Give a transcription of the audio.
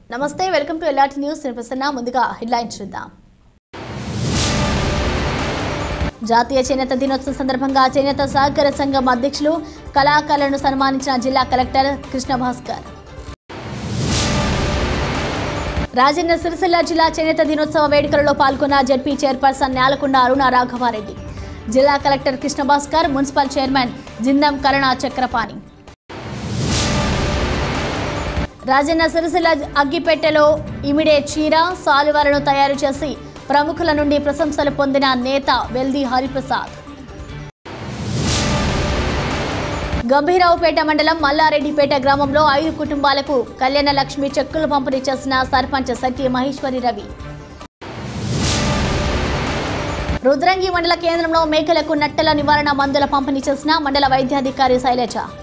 నమస్తే welcome to LRT news నేను ప్రసన్న ముందుగా హెడ్లైన్స్ చూద్దాం జాతీయ చేనేత దినోత్సవం సందర్భంగా చేనేత సహకార సంఘం అధ్యక్షులు కళాకారులను సన్మానించిన జిల్లా కలెక్టర్ కృష్ణ భాస్కర్ రాజన్న సిరిసిల్ల జిల్లా చేనేత దినోత్సవ వేడుకలలో పాల్గొన్న జడ్పీ చైర్పర్సన్ నేలకొండ అరుణ రాఘవారెడ్డి జిల్లా collector Krishna Bhaskar municipal chairman Jindam Karuna Chakrapani Rajanna Sircilla అగ్గిపెట్టెలో ఇమిడే చీర సాలువాలను తయారు చేసి ప్రముఖుల నుండి ప్రశంసలు పొందిన నేత వెల్ది హరిప్రసాద్ గంభీరావుపేట మండలం మల్లారెడ్డిపేట గ్రామంలో ఐదు కుటుంబాలకు కళ్యాణ లక్ష్మి చెక్కులు పంపిణీ చేసిన సర్పంచ్ సత్య మహేశ్వరి రవి రుద్రంగి మండల కేంద్రంలో మేకలకు నట్టల నివారణ మందుల పంపిణీ చేసిన మండల వైద్యాధికారి శైలజ